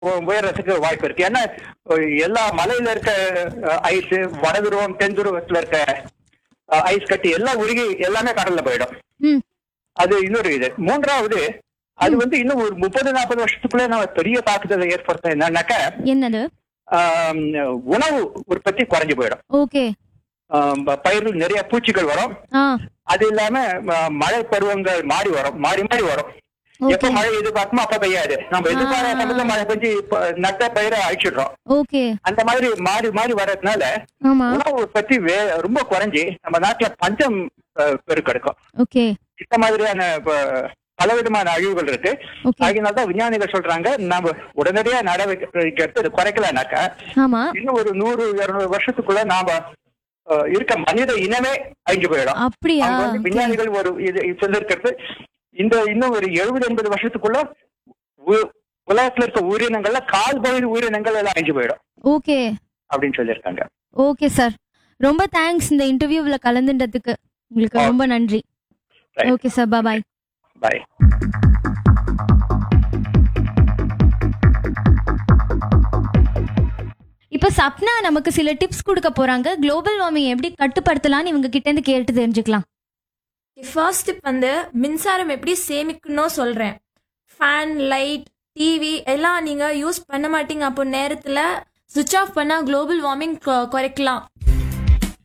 உ- உயர்றதுக்கு வாய்ப்பு இருக்கு ஏன்னா அஹ், எல்லா மலையில இருக்க ஐஸ் வடதுருவம் தென் துருவத்துல இருக்க ஐஸ் கட்டி எல்லாம் உருகி எல்லாமே கடல்ல போயிடும் ம் அது இன்னொரு இது மூன்றாவது அது வந்து இன்னும் ஒரு முப்பது நாற்பது வருஷத்துக்குள்ள நம்ம பெரிய தாக்குதலை ஏற்படுத்த என்னன்னாக்க என்னது ஆம், உணவு உற்பத்தி குறைஞ்சு போயிடும் ஓகே ஆம், பயிரில் நிறைய பூச்சிகள் வரும் ஆ அது இல்லாம ம- மழை பருவங்கள் மாறி வரும் மாறி மாறி வரும் எப்ப ஓகே மழை எதிர்பார்க்குமோ அப்ப பெய்யாது நம்ம எதிர்பாராத சமயத்துல மழை பெஞ்சு இப்ப நட்ட பயிரை அழிச்சிடுறோம் ஓகே அந்த மாதிரி மாறி மாறி வர்றதுனால ஆமா உணவு உற்பத்தி வே ரொம்ப குறைஞ்சி நம்ம நாட்டுல பஞ்சம் அஹ், பெருக்கெடுக்கும் ஓகே இந்த மாதிரியான இப்ப, பலவிதமான அழிவுகள் இருக்கு ஓகே அதனால தான் விஞ்ஞானிகள் சொல்றாங்க நம்ம உடனடியா நடவடிக்கை எடுத்து இது குறைக்கலனாக்கா ஆமா இன்னும் ஒரு நூறு இருநூறு வருஷத்துக்குள்ள நாம அஹ், இருக்க மனித இனமே அழிஞ்சு போயிடும் அப்படியா அவங்க வந்து விஞ்ஞானிகள் ஒரு இது சொல்லிருக்கிறது இந்த இன்னும் ஒரு எழுபது எண்பது வருஷத்துக்குள்ள உ- உலகத்துல இருக்க உயிரினங்கள்ல கால் பகுதி உயிரினங்கள் எல்லாம் அழிஞ்சு போயிடும் ஓகே அப்படின்னு சொல்லியிருக்காங்க ஓகே சார் ரொம்ப தேங்க்ஸ் இந்த இன்டர்வியூல கலந்துட்டதுக்கு உங்களுக்கு Okay. ரொம்ப நன்றி Right. Okay sir bye bye இப்போ சப்னா நமக்கு சில டிப்ஸ் கொடுக்க போறாங்க குளோபல் வார்மிங் எப்படி கட்டுப்படுத்தலாம்னு இவங்க கிட்ட இருந்து கேட்டு தெரிஞ்சுக்கலாம் ஃபர்ஸ்ட் டிப் வந்து மின்சாரம் எப்படி சேமிக்கணும் சொல்கிறேன் ஃபேன் லைட் டிவி எல்லாம் நீங்கள் யூஸ் பண்ண மாட்டீங்க அப்போ நேரத்தில் சுவிட்ச் ஆஃப் பண்ணால் குளோபல் வார்மிங் குறைக்கலாம்